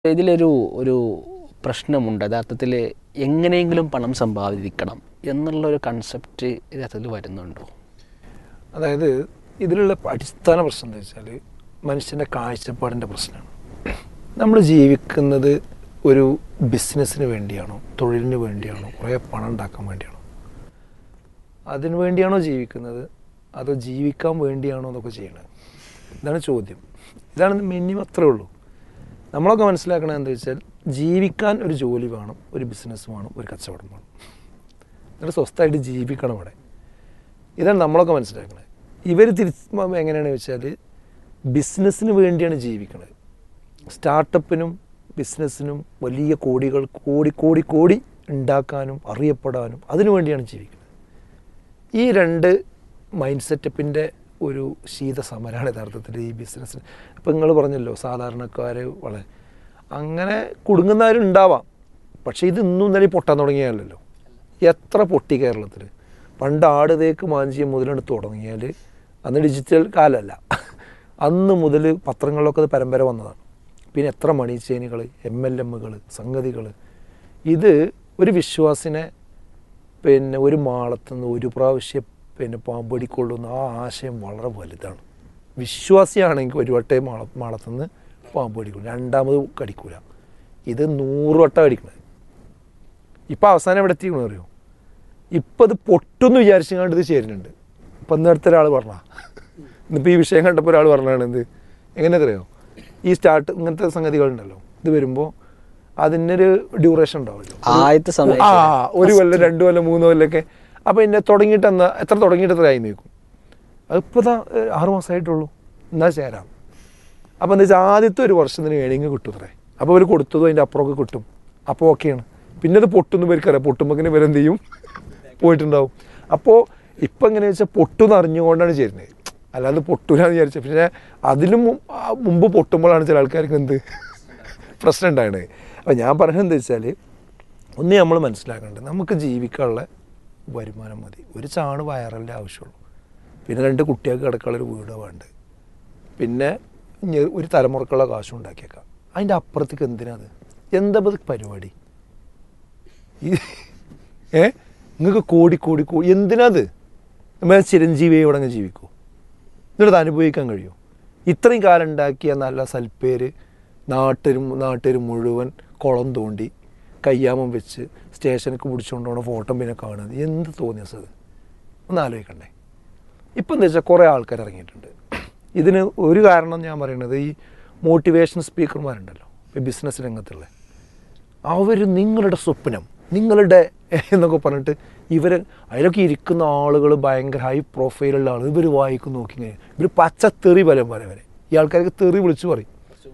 ഇതിലൊരു ഒരു പ്രശ്നമുണ്ട് യഥാർത്ഥത്തിൽ എങ്ങനെയെങ്കിലും പണം സമ്പാദിക്കണം എന്നുള്ള ഒരു കൺസെപ്റ്റ് യഥാർത്ഥത്തിൽ വരുന്നുണ്ടോ അതായത് ഇതിലുള്ള അടിസ്ഥാന പ്രശ്നം എന്താ വെച്ചാൽ മനുഷ്യൻ്റെ കാഴ്ചപ്പാടിൻ്റെ പ്രശ്നമാണ് നമ്മൾ ജീവിക്കുന്നത് ഒരു ബിസിനസ്സിന് വേണ്ടിയാണോ തൊഴിലിന് വേണ്ടിയാണോ കുറേ പണം ഉണ്ടാക്കാൻ വേണ്ടിയാണോ അതിനു വേണ്ടിയാണോ ജീവിക്കുന്നത് അതോ ജീവിക്കാൻ വേണ്ടിയാണോ എന്നൊക്കെ ചെയ്യണത് ഇതാണ് ചോദ്യം ഇതാണ് മിനിമം അത്രേ ഉള്ളൂ നമ്മളൊക്കെ മനസ്സിലാക്കണത് എന്താ വെച്ചാൽ ജീവിക്കാൻ ഒരു ജോലി വേണം ഒരു ബിസിനസ് വേണം ഒരു കച്ചവടം വേണം എന്നിട്ട് സ്വസ്ഥമായിട്ട് ജീവിക്കണം ഇവിടെ ഇതാണ് നമ്മളൊക്കെ മനസ്സിലാക്കുന്നത് ഇവർ തിരിച്ച് എങ്ങനെയാണെന്ന് വെച്ചാൽ ബിസിനസ്സിന് വേണ്ടിയാണ് ജീവിക്കുന്നത് സ്റ്റാർട്ടപ്പിനും ബിസിനസ്സിനും വലിയ കോടികൾ കോടി കോടി കോടി ഉണ്ടാക്കാനും അറിയപ്പെടാനും അതിനു വേണ്ടിയാണ് ജീവിക്കുന്നത് ഈ രണ്ട് മൈൻഡ് സെറ്റപ്പിൻ്റെ ഒരു ശീതസമരമാണ് യഥാർത്ഥത്തിൽ ഈ ബിസിനസ്സിന് ഇപ്പം നിങ്ങൾ പറഞ്ഞല്ലോ സാധാരണക്കാർ വളരെ അങ്ങനെ കുടുങ്ങുന്നവരും ഉണ്ടാവാം പക്ഷേ ഇത് ഇന്നും ഇന്നലെ പൊട്ടാൻ തുടങ്ങിയല്ലോ എത്ര പൊട്ടി കേരളത്തിൽ പണ്ട് ആട് തേക്ക് മാഞ്ചിയം മുതലാണ് തുടങ്ങിയാൽ അന്ന് ഡിജിറ്റൽ കാലമല്ല അന്ന് മുതൽ പത്രങ്ങളിലൊക്കെ അത് പരമ്പര വന്നതാണ് പിന്നെ എത്ര മണിച്ചേനികൾ എം എൽ എമ്മുകൾ സംഗതികൾ ഇത് ഒരു വിശ്വാസിനെ പിന്നെ ഒരു മാളത്തുനിന്ന് ഒരു പ്രാവശ്യം പിന്നെ പാമ്പടിക്കൊള്ളുന്ന ആ ആശയം വളരെ വലുതാണ് വിശ്വാസിയാണെങ്കിൽ ഒരു വട്ടേ മാള മാളത്തുനിന്ന് പാമ്പ് കടിക്കും രണ്ടാമത് കടിക്കൂല ഇത് നൂറ് വട്ടം കടിക്കണത് ഇപ്പം അവസാനം എവിടെ എത്തിക്കണമെന്ന് അറിയോ ഇപ്പം ഇത് പൊട്ടെന്ന് വിചാരിച്ചങ്ങാണ്ട് ഇത് ചേരുന്നുണ്ട് ഇപ്പം ഇന്ന് അടുത്ത ഒരാൾ പറഞ്ഞ ഇന്നിപ്പോൾ ഈ വിഷയം കണ്ടപ്പോൾ ഒരാൾ പറഞ്ഞാണ് എന്ത് എങ്ങനെ അറിയോ ഈ സ്റ്റാർട്ട് ഇങ്ങനത്തെ സംഗതികളുണ്ടല്ലോ ഇത് വരുമ്പോൾ അതിനൊരു ഡ്യൂറേഷൻ ഉണ്ടാവുമല്ലോ ആദ്യത്തെ സമയം ആ ഒരു കൊല്ലം രണ്ട് കൊല്ലം മൂന്ന് കൊല്ലമൊക്കെ അപ്പോൾ എന്നെ തുടങ്ങിയിട്ട് എന്നാ എത്ര തുടങ്ങിയിട്ട് എത്ര ആയി നിൽക്കും അതിപ്പോൾ ദാ ഏഹ്, ആറ് മാസമായിട്ടുള്ളൂ എന്നാ ചേരാം അപ്പോൾ എന്താ വെച്ചാൽ ആദ്യത്തെ ഒരു വർഷത്തിന് ഏണിങ് കിട്ടും അത്രേ അപ്പോൾ അവർ കൊടുത്തതും അതിൻ്റെ അപ്പുറമൊക്കെ കിട്ടും അപ്പോൾ ഓക്കെയാണ് പിന്നെ അത് പൊട്ടുന്ന പേർക്കറിയാം പൊട്ടുമ്പോൾ ഇവരെന്ത് ചെയ്യും പോയിട്ടുണ്ടാവും അപ്പോൾ ഇപ്പം എങ്ങനെ വെച്ചാൽ പൊട്ടുന്ന് അറിഞ്ഞുകൊണ്ടാണ് ചേരുന്നത് അല്ലാതെ പൊട്ടൂലെന്ന് വിചാരിച്ചത് പക്ഷേ അതിലും മു- ആ മുമ്പ് പൊട്ടുമ്പോഴാണ് ചില ആൾക്കാർക്ക് എന്ത് പ്രശ്നം ഉണ്ടായത് അപ്പോൾ ഞാൻ പറഞ്ഞത് എന്താ വെച്ചാൽ ഒന്ന് നമ്മൾ മനസ്സിലാക്കേണ്ടത് നമുക്ക് ജീവിക്കാനുള്ള വരുമാനം മതി ഒരു ചാണ് വയറല്ലേ ആവശ്യമുള്ളൂ പിന്നെ രണ്ട് കുട്ടികൾക്ക് കിടക്കാനുള്ളൊരു വീട് വേണ്ട പിന്നെ ഇനി ഒരു തലമുറക്കുള്ള കാശും ഉണ്ടാക്കിയേക്കാം അതിൻ്റെ അപ്പുറത്തേക്ക് എന്തിനാ അത് എന്താ ഇത് പരിപാടി ഈ ഏ നിങ്ങൾക്ക് കോടി കോടി കോടി എന്തിനാ അത് നമ്മൾ ചിരഞ്ജീവിയോടെ അങ്ങ് ജീവിക്കൂ എന്നിട്ട് അത് അനുഭവിക്കാൻ കഴിയും ഇത്രയും കാലം ഉണ്ടാക്കിയ നല്ല സൽപ്പേര് നാട്ടിലും നാട്ടിൽ മുഴുവൻ കുളം തോണ്ടി കയ്യാമം വെച്ച് സ്റ്റേഷനിലേക്ക് പിടിച്ചുകൊണ്ട് പോണ ഫോട്ടോ പിന്നെ കാണുന്നത് എന്ത് തോന്നിയ അത് ഒന്ന് ആലോചിക്കണ്ടേ ഇപ്പം എന്താ വെച്ചാൽ കുറേ ആൾക്കാർ ഇറങ്ങിയിട്ടുണ്ട് ഇതിന് ഒരു കാരണം ഞാൻ പറയുന്നത് ഈ മോട്ടിവേഷൻ സ്പീക്കർമാരുണ്ടല്ലോ ഈ ബിസിനസ് രംഗത്തുള്ള അവർ നിങ്ങളുടെ സ്വപ്നം നിങ്ങളുടെ എന്നൊക്കെ പറഞ്ഞിട്ട് ഇവർ അതിലൊക്കെ ഇരിക്കുന്ന ആളുകൾ ഭയങ്കര ഹൈ പ്രൊഫൈലുള്ള ആളുകൾ ഇവർ വായിക്കും നോക്കി കഴിഞ്ഞാൽ ഇവർ പച്ചത്തെറി ബലം പറയും അവരെ ഈ ആൾക്കാർക്ക് തെറി വിളിച്ചു പറയും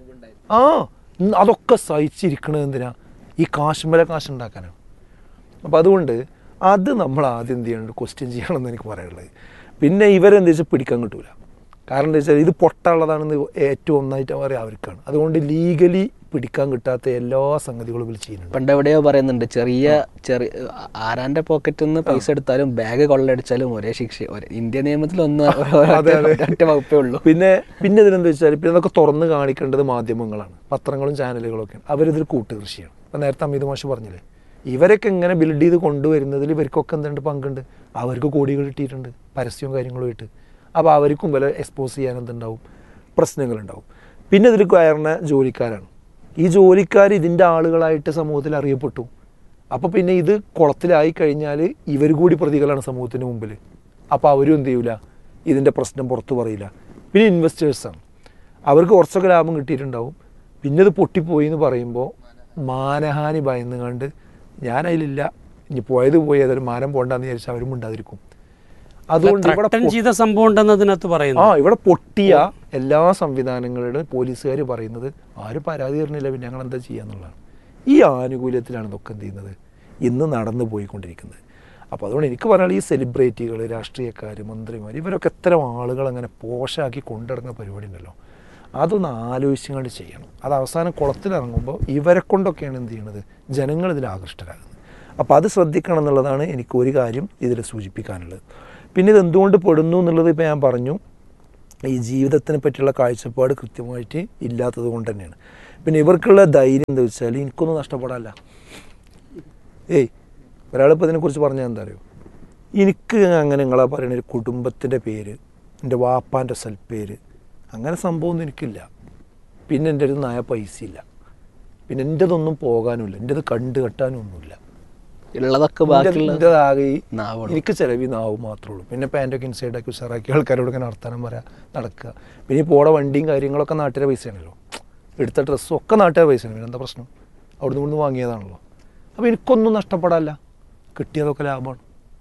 ആ ഉം, അതൊക്കെ സഹിച്ചിരിക്കണത് എന്തിനാ ഈ കാശുമ്പല കാശ് ഉണ്ടാക്കാനാണ് അപ്പോൾ അതുകൊണ്ട് അത് നമ്മൾ ആദ്യം എന്ത് ചെയ്യണം ക്വസ്റ്റ്യൻ ചെയ്യണമെന്ന് എനിക്ക് പറയാനുള്ളത് പിന്നെ ഇവരെന്താ വെച്ചാൽ പിടിക്കാൻ കിട്ടൂല കാരണം എന്താ വെച്ചാൽ ഇത് പൊട്ടുള്ളതാണെന്ന് ഏറ്റവും ഒന്നായിട്ട് പറയാം അവർക്കാണ് അതുകൊണ്ട് ലീഗലി പിടിക്കാൻ കിട്ടാത്ത എല്ലാ സംഗതികളും ഇവർ ചെയ്യുന്നുണ്ട് പണ്ട് എവിടെയോ പറയുന്നുണ്ട് ചെറിയ ചെറിയ ആരാന്റെ പോക്കറ്റിൽ നിന്ന് പൈസ എടുത്താലും ബാഗ് കൊള്ളടിച്ചാലും ഒരേ ശിക്ഷ ഒരേ ഇന്ത്യ നിയമത്തിൽ ഒന്ന് അതെ, അതെ. ഒറ്റ വകുപ്പേ ഉള്ളൂ പിന്നെ പിന്നെ ഇതിനെന്താ വെച്ചാൽ പിന്നെ ഇതൊക്കെ തുറന്ന് കാണിക്കേണ്ടത് മാധ്യമങ്ങളാണ് പത്രങ്ങളും ചാനലുകളും ഒക്കെയാണ് അവരിതിൽ കൂട്ടുകൃഷിയാണ് ഇപ്പം നേരത്തെ അമിത് മാഷ് പറഞ്ഞില്ലേ ഇവരൊക്കെ ഇങ്ങനെ ബിൽഡ് ചെയ്ത് കൊണ്ടുവരുന്നതിൽ ഇവർക്കൊക്കെ എന്തുണ്ട് പങ്കുണ്ട് അവർക്ക് കോടികൾ കിട്ടിയിട്ടുണ്ട് പരസ്യവും കാര്യങ്ങളും ആയിട്ട് അപ്പോൾ അവർക്കും വില എക്സ്പോസ് ചെയ്യാൻ എന്തുണ്ടാവും പ്രശ്നങ്ങളുണ്ടാവും പിന്നെ ഇതിൽ കയറുന്ന ജോലിക്കാരാണ് ഈ ജോലിക്കാർ ഇതിൻ്റെ ആളുകളായിട്ട് സമൂഹത്തിൽ അറിയപ്പെട്ടു അപ്പോൾ പിന്നെ ഇത് കുളത്തിലായി കഴിഞ്ഞാൽ ഇവർ കൂടി പ്രതികളാണ് സമൂഹത്തിന് മുമ്പിൽ അപ്പോൾ അവരും എന്ത് ചെയ്യൂല ഇതിൻ്റെ പ്രശ്നം പുറത്ത് പറയില്ല പിന്നെ ഇൻവെസ്റ്റേഴ്സാണ് അവർക്ക് കുറച്ചൊക്കെ ലാഭം കിട്ടിയിട്ടുണ്ടാവും പിന്നെ ഇത് പൊട്ടിപ്പോയി എന്ന് പറയുമ്പോൾ മാനഹാനി ഭയന്ന് കണ്ട് ഞാൻ അതിലില്ല ഇനി പോയത് പോയി ഏതൊരു മാനം പോണ്ടെന്ന് വിചാരിച്ചാൽ അവരും ഉണ്ടാതിരിക്കും അതുകൊണ്ട് ഇവിടെ ത്രട്ടൻ പൊ- ചെയ്ത സംഭവം ഉണ്ടെന്നതിനകത്ത് ആ പറയുന്നു ഇവിടെ പൊട്ടിയ എല്ലാ സംവിധാനങ്ങളുടെ പോലീസുകാർ പറയുന്നത് ആരും പരാതി തരുന്നില്ല പിന്നെ ഞങ്ങൾ എന്താ ചെയ്യാന്നുള്ളതാണ് ഈ ആനുകൂല്യത്തിലാണ് ഇതൊക്കെ എന്ത് ചെയ്യുന്നത് ഇന്ന് നടന്നു പോയിക്കൊണ്ടിരിക്കുന്നത് അപ്പോൾ അതുകൊണ്ട് എനിക്ക് പറഞ്ഞാൽ ഈ സെലിബ്രിറ്റികൾ രാഷ്ട്രീയക്കാർ മന്ത്രിമാർ ഇവരൊക്കെ ഇത്തരം ആളുകൾ അങ്ങനെ പോഷാക്കി കൊണ്ടിറങ്ങുന്ന പരിപാടി ഉണ്ടല്ലോ അതൊന്ന് ആലോചിച്ചുകൊണ്ട് ചെയ്യണം അത് അവസാനം കുളത്തിലിറങ്ങുമ്പോൾ ഇവരെ കൊണ്ടൊക്കെയാണ് എന്ത് ചെയ്യണത് ജനങ്ങൾ ഇതിൽ ആകൃഷ്ടരാകുന്നത് അപ്പോൾ അത് ശ്രദ്ധിക്കണം എന്നുള്ളതാണ് എനിക്ക് ഒരു കാര്യം ഇതിൽ സൂചിപ്പിക്കാനുള്ളത് പിന്നെ ഇത് എന്തുകൊണ്ട് പെടുന്നു എന്നുള്ളത് ഇപ്പോൾ ഞാൻ പറഞ്ഞു ഈ ജീവിതത്തിനെ പറ്റിയുള്ള കാഴ്ചപ്പാട് കൃത്യമായിട്ട് ഇല്ലാത്തത് കൊണ്ട് തന്നെയാണ് പിന്നെ ഇവർക്കുള്ള ധൈര്യം എന്താ വെച്ചാൽ എനിക്കൊന്നും നഷ്ടപ്പെടാല്ല ഏയ് ഒരാളിപ്പോൾ ഇതിനെക്കുറിച്ച് പറഞ്ഞാൽ എന്താ അറിയോ എനിക്ക് അങ്ങനെ നിങ്ങളാ പറയുന്ന ഒരു കുടുംബത്തിൻ്റെ പേര് എൻ്റെ വാപ്പാൻ്റെ സൽപ്പേര് അങ്ങനെ സംഭവമൊന്നും എനിക്കില്ല പിന്നെ എൻ്റെ അടുത്ത് നായ പൈസ ഇല്ല പിന്നെ എൻ്റെതൊന്നും പോകാനുമില്ല എൻ്റെത് കണ്ടു കെട്ടാനും ഒന്നുമില്ല ഉള്ളതൊക്കെ ബാക്കിയുള്ള എൻ്റെതാകെ ഈ നാവുള്ളൂ. എനിക്ക് ചിലവ് നാവും മാത്രമേ ഉള്ളൂ പിന്നെ പാൻറ്റൊക്കെ ഇൻസൈഡാക്കി ഉഷാറാക്കി ആൾക്കാരോട് ഇങ്ങനെ വർത്താനം പറയാ നടക്കുക പിന്നെ ഈ പോട വണ്ടിയും കാര്യങ്ങളൊക്കെ നാട്ടിലെ പൈസയാണല്ലോ എടുത്ത ഡ്രസ്സും ഒക്കെ നാട്ടിലെ പൈസയാണ് പിന്നെ എന്താ പ്രശ്നം അവിടുന്ന് ഇവിടുന്ന് വാങ്ങിയതാണല്ലോ അപ്പോൾ എനിക്കൊന്നും നഷ്ടപ്പെടാല്ല കിട്ടിയതൊക്കെ ലാഭമാണ്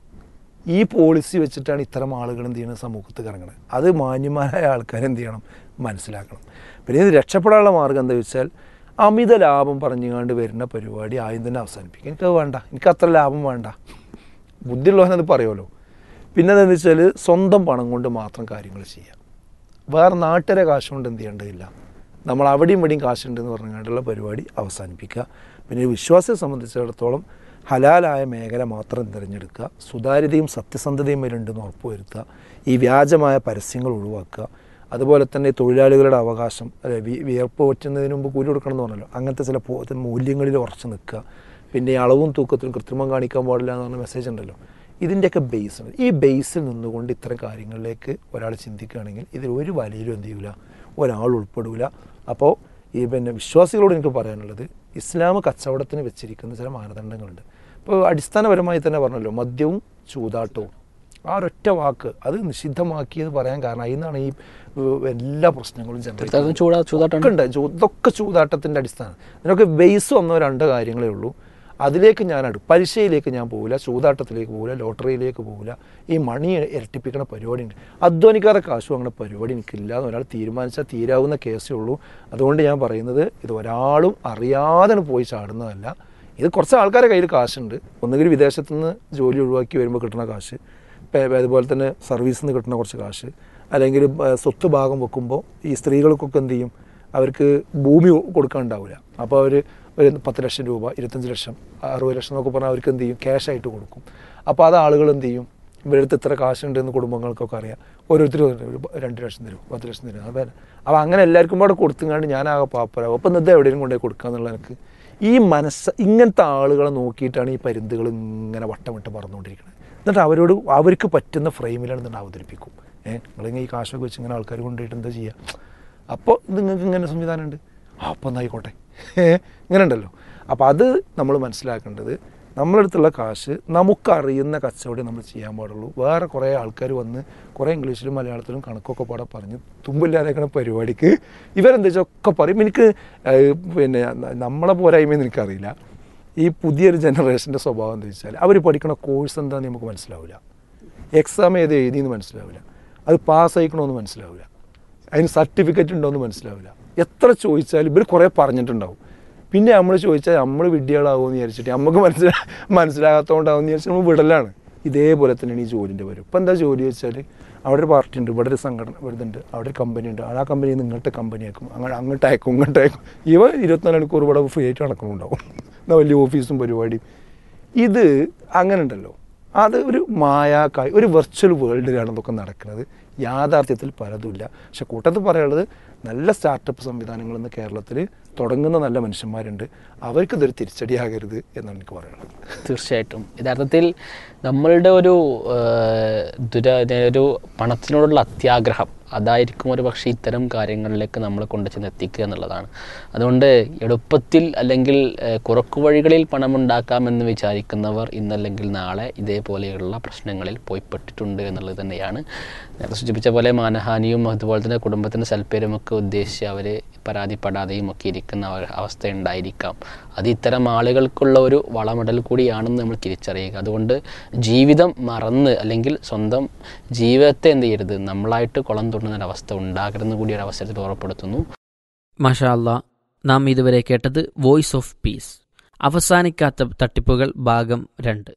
ഈ പോളിസി വെച്ചിട്ടാണ് ഇത്തരം ആളുകൾ എന്ത് ചെയ്യണം സമൂഹത്തിൽ ഇറങ്ങുന്നത് അത് മാന്യമായ ആൾക്കാർ എന്ത് ചെയ്യണം മനസ്സിലാക്കണം പിന്നെ ഇത് രക്ഷപ്പെടാനുള്ള മാർഗം എന്താ വെച്ചാൽ അമിത ലാഭം പറഞ്ഞുകൊണ്ട് വരുന്ന പരിപാടി ആദ്യം തന്നെ അവസാനിപ്പിക്കും എനിക്കത് വേണ്ട എനിക്ക് അത്ര ലാഭം വേണ്ട ബുദ്ധിയുള്ളവനത് പറയുമല്ലോ പിന്നെ എന്താണെന്ന് വെച്ചാൽ സ്വന്തം പണം കൊണ്ട് മാത്രം കാര്യങ്ങൾ ചെയ്യാം വേറെ നാട്ടിലെ കാശ് കൊണ്ട് എന്ത് ചെയ്യേണ്ടതില്ല നമ്മൾ അവിടെയും ഇവിടെയും കാശുണ്ടെന്ന് പറഞ്ഞുകൊണ്ടുള്ള പരിപാടി അവസാനിപ്പിക്കുക പിന്നെ ഒരു വിശ്വാസിയെ സംബന്ധിച്ചിടത്തോളം ഹലാലായ മേഖല മാത്രം തിരഞ്ഞെടുക്കുക സുതാര്യതയും സത്യസന്ധതയും വരുന്നുണ്ടെന്ന് ഉറപ്പുവരുത്തുക ഈ വ്യാജമായ പരസ്യങ്ങൾ ഒഴിവാക്കുക അതുപോലെ തന്നെ തൊഴിലാളികളുടെ അവകാശം അല്ലെ വി- വിയർപ്പ് പറ്റുന്നതിന് മുമ്പ് കൂലി കൊടുക്കണം എന്ന് പറഞ്ഞല്ലോ അങ്ങനത്തെ ചില പോ- മൂല്യങ്ങളിൽ ഉറച്ചു നിൽക്കുക പിന്നെ ഈ അളവും തൂക്കത്തിലും കൃത്രിമം കാണിക്കാൻ പാടില്ല എന്ന് പറഞ്ഞ മെസ്സേജ് ഉണ്ടല്ലോ ഇതിൻ്റെയൊക്കെ ബേസ് ഉണ്ട് ഈ ബേസിൽ നിന്നുകൊണ്ട് ഇത്തരം കാര്യങ്ങളിലേക്ക് ഒരാൾ ചിന്തിക്കുകയാണെങ്കിൽ ഇതിൽ ഒരു വലയിലും എന്ത് ചെയ്യൂല ഒരാൾ ഉൾപ്പെടില്ല അപ്പോൾ ഈ പിന്നെ വിശ്വാസികളോട് എനിക്ക് പറയാനുള്ളത് ഇസ്ലാം കച്ചവടത്തിന് വെച്ചിരിക്കുന്ന ചില മാനദണ്ഡങ്ങളുണ്ട് ഇപ്പോൾ അടിസ്ഥാനപരമായി തന്നെ പറഞ്ഞല്ലോ മദ്യവും ചൂതാട്ടവും ആ ഒരൊറ്റ വാക്ക് അത് നിഷിദ്ധമാക്കിയത് പറയാൻ കാരണം അതിൽ നിന്നാണ് ഈ ഏഹ്, എല്ലാ പ്രശ്നങ്ങളും generate തീർച്ചയായിട്ടും ചൂടാ ചൂതാട്ടം ഒക്കെ ഉണ്ട് ചൂ- ഇതൊക്കെ ചൂതാട്ടത്തിൻ്റെ അടിസ്ഥാനം ഇതിനൊക്കെ ബേസ് വന്ന രണ്ട് കാര്യങ്ങളേ ഉള്ളൂ അതിലേക്ക് ഞാൻ അടു പലിശയിലേക്ക് ഞാൻ പോകില്ല ചൂതാട്ടത്തിലേക്ക് പോകില്ല ലോട്ടറിയിലേക്ക് പോകില്ല ഈ മണി ഇരട്ടിപ്പിക്കണ പരിപാടി ഉണ്ട് അധ്വാനിക്കാതെ കാശ് വാങ്ങുന്ന പരിപാടി എനിക്കില്ല എന്ന് ഒരാൾ തീരുമാനിച്ചാൽ തീരാവുന്ന കേസേ ഉള്ളൂ അതുകൊണ്ട് ഞാൻ പറയുന്നത് ഇത് ഒരാളും അറിയാതെ പോയി ചാടുന്നതല്ല ഇത് കുറച്ച് ആൾക്കാരുടെ കയ്യിൽ കാശുണ്ട് ഒന്നുകിൽ വിദേശത്തു നിന്ന് ജോലി ഒഴിവാക്കി വരുമ്പോൾ കിട്ടുന്ന കാശ് പേ- അതുപോലെ തന്നെ സർവീസിൽ നിന്ന് കിട്ടുന്ന കുറച്ച് കാശ് അല്ലെങ്കിൽ ബ- സ്വത്ത് ഭാഗം വെക്കുമ്പോൾ ഈ സ്ത്രീകൾക്കൊക്കെ എന്ത് ചെയ്യും അവർക്ക് ഭൂമി കൊടുക്കാനുണ്ടാവില്ല അപ്പോൾ അവർ ഒരു പത്ത് ലക്ഷം രൂപ ഇരുപത്തഞ്ച് ലക്ഷം അറുപത് ലക്ഷം എന്നൊക്കെ പറഞ്ഞാൽ അവർക്ക് എന്ത് ചെയ്യും ക്യാഷ് ആയിട്ട് കൊടുക്കും അപ്പോൾ അത് ആളുകൾ എന്ത് ചെയ്യും ഇവരുടെ അടുത്ത് ഇത്ര കാശുണ്ട് എന്ന് കുടുംബങ്ങൾക്കൊക്കെ അറിയാം ഓരോരുത്തർ ഒരു രണ്ട് ലക്ഷം തരും പത്ത് ലക്ഷം തരും അതെ അപ്പോൾ അങ്ങനെ എല്ലാവർക്കും കൂടെ കൊടുത്തുകൊണ്ട് ഞാനാകെ പാപ്പരാകും അപ്പം ഇത് എവിടെയും കൊണ്ടുപോയി കൊടുക്കുക എന്നുള്ള എനിക്ക് ഈ മനസ്സ് ഇങ്ങനത്തെ ആളുകളെ നോക്കിയിട്ടാണ് ഈ പരുന്തുകൾ ഇങ്ങനെ വട്ടമിട്ട് പറന്നുകൊണ്ടിരിക്കുന്നത് എന്നിട്ട് അവരോട് അവർക്ക് പറ്റുന്ന ഫ്രെയിമിലാണ് എന്നിട്ട് അവതരിപ്പിക്കും ഏഹ് നിങ്ങളിങ്ങനെ ഈ കാശൊക്കെ വെച്ച് ഇങ്ങനെ ആൾക്കാർ കൊണ്ടുപോയിട്ട് എന്താ ചെയ്യുക അപ്പോൾ നിങ്ങൾക്ക് ഇങ്ങനെ സംവിധാനമുണ്ട് ആ അപ്പം എന്നായിക്കോട്ടെ ഏഹ് ഇങ്ങനെ ഉണ്ടല്ലോ അപ്പോൾ അത് നമ്മൾ മനസ്സിലാക്കേണ്ടത് നമ്മളടുത്തുള്ള കാശ് നമുക്കറിയുന്ന കച്ചവടം നമ്മൾ ചെയ്യാൻ പാടുള്ളൂ വേറെ കുറേ ആൾക്കാർ വന്ന് കുറേ ഇംഗ്ലീഷിലും മലയാളത്തിലും കണക്കൊക്കെ പാടെ പറഞ്ഞ് തുമ്പില്ലാതെക്കണ പരിപാടിക്ക് ഇവരെന്താ വെച്ചാൽ ഒക്കെ പറയും എനിക്ക് ഏഹ്, പിന്നെ ന- നമ്മളെ പോരായ്മയെന്ന് എനിക്കറിയില്ല ഈ പുതിയൊരു ജനറേഷൻ്റെ സ്വഭാവം എന്താ വെച്ചാൽ അവർ പഠിക്കണ കോഴ്സ് എന്താണെന്ന് നമുക്ക് മനസ്സിലാവില്ല എക്സാം ഏത് എഴുതിയെന്ന് മനസ്സിലാവില്ല അത് പാസ്സായിക്കണമെന്ന് മനസ്സിലാവില്ല അതിന് സർട്ടിഫിക്കറ്റ് ഉണ്ടോയെന്ന് മനസ്സിലാവില്ല എത്ര ചോദിച്ചാലും ഇവർ കുറേ പറഞ്ഞിട്ടുണ്ടാവും പിന്നെ നമ്മൾ ചോദിച്ചാൽ നമ്മൾ വിഡ്ഢികളാവുമെന്ന് വിചാരിച്ചിട്ട് നമുക്ക് മനസ്സിലാ മനസ്സിലാകാത്തതുകൊണ്ടാവുമെന്ന് വിചാരിച്ചാൽ നമ്മൾ വിടലാണ് ഇതേപോലെ തന്നെയാണ് ഈ ജോലിൻ്റെ വരും ഇപ്പം എന്താ ജോലി വെച്ചാൽ അവിടെ ഒരു പാർട്ടി ഉണ്ട് ഇവിടെ ഒരു സംഘടന ഇവിടെ ഉണ്ട് അവിടെ ഒരു കമ്പനി ഉണ്ട് ആ കമ്പനിയിൽ നിന്ന് ഇങ്ങോട്ട് കമ്പനി ആക്കും അങ്ങനെ അങ്ങോട്ട് അയക്കും ഇങ്ങോട്ട് അയക്കും ഇവ ഇരുപത്തിനാല് മണിക്കൂർ ഇവിടെ ഫ്രീ ആയിട്ട് നടക്കുന്നുണ്ടാവും എന്നാ വലിയ ഓഫീസും പരിപാടിയും ഇത് അങ്ങനെ ഉണ്ടല്ലോ അത് ഒരു മായാക്കായി ഒരു വെർച്വൽ വേൾഡിലാണ് ഇതൊക്കെ നടക്കുന്നത് യാഥാർത്ഥ്യത്തിൽ പലതുമില്ല പക്ഷെ കൂട്ടത്തിൽ പറയാനുള്ളത് നല്ല സ്റ്റാർട്ടപ്പ് സംവിധാനങ്ങൾ ഇന്ന് കേരളത്തിൽ തുടങ്ങുന്ന നല്ല മനുഷ്യന്മാരുണ്ട് അവർക്ക് ഇതൊരു തിരിച്ചടിയാകരുത് എന്നാണ് എനിക്ക് പറയാനുള്ളത് തീർച്ചയായിട്ടും യഥാർത്ഥത്തിൽ നമ്മളുടെ ഒരു ഏഹ്, ദുര ഒരു പണത്തിനോടുള്ള അത്യാഗ്രഹം അതായിരിക്കും ഒരു പക്ഷേ ഇത്തരം കാര്യങ്ങളിലേക്ക് നമ്മൾ കൊണ്ടുചെന്ന് എത്തിക്കുക എന്നുള്ളതാണ് അതുകൊണ്ട് എളുപ്പത്തിൽ അല്ലെങ്കിൽ ഏഹ്, കുറക്കുവഴികളിൽ പണമുണ്ടാക്കാമെന്ന് വിചാരിക്കുന്നവർ ഇന്നല്ലെങ്കിൽ നാളെ ഇതേപോലെയുള്ള പ്രശ്നങ്ങളിൽ പോയിപ്പെട്ടിട്ടുണ്ട് എന്നുള്ളത് തന്നെയാണ് നേരത്തെ സൂചിപ്പിച്ച പോലെ മാനഹാനിയും അതുപോലെ തന്നെ കുടുംബത്തിൻ്റെ സൽപ്പേരും ഒക്കെ ഉദ്ദേശിച്ച് അവർ പരാതിപ്പെടാതെയും ഒക്കെ ഇരിക്കുന്ന അവ- അവസ്ഥ ഉണ്ടായിരിക്കാം അത് ഇത്തരം ആളുകൾക്കുള്ള ഒരു വളമിടൽ കൂടിയാണെന്ന് നമ്മൾ തിരിച്ചറിയുക അതുകൊണ്ട് ജീവിതം മറന്ന് അല്ലെങ്കിൽ സ്വന്തം ജീവിതത്തെ എന്ത് ചെയ്യരുത് നമ്മളായിട്ട് കുളം തൊടുന്ന ഒരവസ്ഥ ഉണ്ടാകരുതെന്ന് കൂടി ഒരു അവസരത്തിൽ ഓർമ്മപ്പെടുത്തുന്നു മാഷാ അല്ലാ നാം ഇതുവരെ കേട്ടത് വോയിസ് ഓഫ് പീസ് അവസാനിക്കാത്ത തട്ടിപ്പുകൾ ഭാഗം രണ്ട്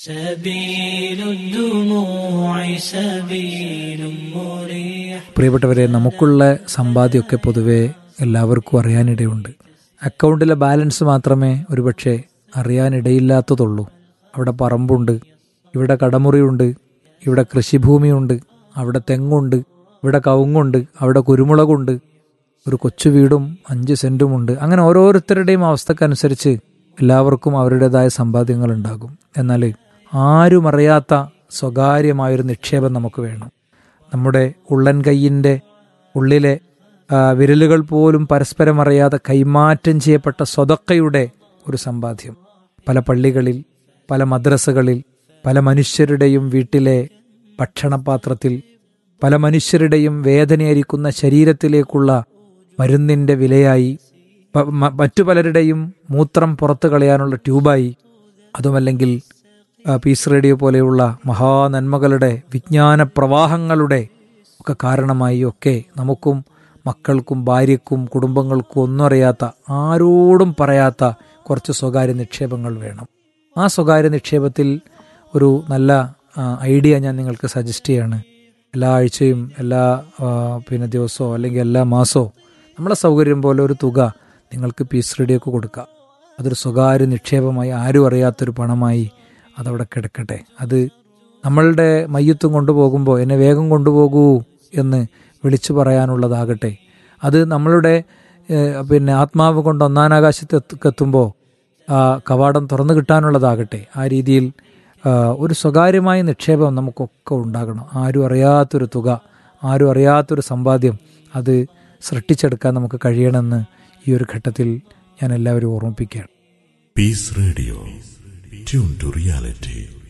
سبيل الدموع سبيل مريح പ്രിയപ്പെട്ടവരെ നമുക്കുള്ള സമ്പാദ്യമൊക്കെ പൊതുവെ എല്ലാവർക്കും അറിയാനിടയുണ്ട് അക്കൗണ്ടിലെ ബാലൻസ് മാത്രമേ ഒരുപക്ഷെ അറിയാനിടയില്ലാത്തതുള്ളൂ അവിടെ പറമ്പുണ്ട് ഇവിടെ കടമുറിയുണ്ട് ഇവിടെ കൃഷിഭൂമിയുണ്ട് അവിടെ തെങ്ങുണ്ട് ഇവിടെ കവുങ്ങുണ്ട് അവിടെ കുരുമുളകുണ്ട് ഒരു കൊച്ചു വീടും അഞ്ച് സെൻറ്റുമുണ്ട് അങ്ങനെ ഓരോരുത്തരുടെയും അവസ്ഥക്കനുസരിച്ച് എല്ലാവർക്കും അവരുടേതായ സമ്പാദ്യങ്ങൾ ഉണ്ടാകും എന്നാൽ ആരും അറിയാത്ത സ്വകാര്യമായൊരു നിക്ഷേപം നമുക്ക് വേണം നമ്മുടെ ഉള്ളൻ കൈയിൻ്റെ ഉള്ളിലെ ആ, വിരലുകൾ പോലും പരസ്പരം അറിയാതെ കൈമാറ്റം ചെയ്യപ്പെട്ട സ്വതക്കയുടെ ഒരു സമ്പാദ്യം പല പള്ളികളിൽ പല മദ്രസകളിൽ പല മനുഷ്യരുടെയും വീട്ടിലെ ഭക്ഷണപാത്രത്തിൽ പല മനുഷ്യരുടെയും വേദനയായിരിക്കുന്ന ശരീരത്തിലേക്കുള്ള മരുന്നിൻ്റെ വിലയായി പ- മ- മറ്റു പലരുടെയും മൂത്രം പുറത്തു കളയാനുള്ള ട്യൂബായി അതുമല്ലെങ്കിൽ ആ, പീസ് റേഡിയോ പോലെയുള്ള മഹാനന്മകളുടെ വിജ്ഞാന പ്രവാഹങ്ങളുടെ ഒക്കെ കാരണമായി ഒക്കെ നമുക്കും മക്കൾക്കും ഭാര്യയ്ക്കും കുടുംബങ്ങൾക്കും ഒന്നും അറിയാത്ത ആരോടും പറയാത്ത കുറച്ച് സ്വകാര്യ നിക്ഷേപങ്ങൾ വേണം ആ സ്വകാര്യ നിക്ഷേപത്തിൽ ഒരു നല്ല ആ, ഐഡിയ ഞാൻ നിങ്ങൾക്ക് സജസ്റ്റ് ചെയ്യാണ് എല്ലാ ആഴ്ചയും എല്ലാ ആ, പിന്നെ ദിവസമോ അല്ലെങ്കിൽ എല്ലാ മാസമോ നമ്മളെ സൗകര്യം പോലെ ഒരു തുക നിങ്ങൾക്ക് പീസ് റേഡിയോക്ക് കൊടുക്കാം അതൊരു സ്വകാര്യ നിക്ഷേപമായി ആരും അറിയാത്തൊരു പണമായി അതവിടെ കിടക്കട്ടെ അത് നമ്മളുടെ മയ്യത്തും കൊണ്ടുപോകുമ്പോൾ എന്നെ വേഗം കൊണ്ടുപോകൂ എന്ന് വിളിച്ചു പറയാനുള്ളതാകട്ടെ അത് നമ്മളുടെ ഏഹ്, പിന്നെ ആത്മാവ് കൊണ്ട് ഒന്നാനാകാശത്ത് എത്തുമ്പോൾ ആ കവാടം തുറന്നു കിട്ടാനുള്ളതാകട്ടെ ആ രീതിയിൽ ആ, ഒരു സ്വകാര്യമായ നിക്ഷേപം നമുക്കൊക്കെ ഉണ്ടാകണം ആരും അറിയാത്തൊരു തുക ആരും അറിയാത്തൊരു സമ്പാദ്യം അത് സൃഷ്ടിച്ചെടുക്കാൻ നമുക്ക് കഴിയണമെന്ന് ഈ ഒരു ഘട്ടത്തിൽ ഞാൻ എല്ലാവരും ഓർമ്മിപ്പിക്കുകയാണ് Peace Radio. Tune to reality.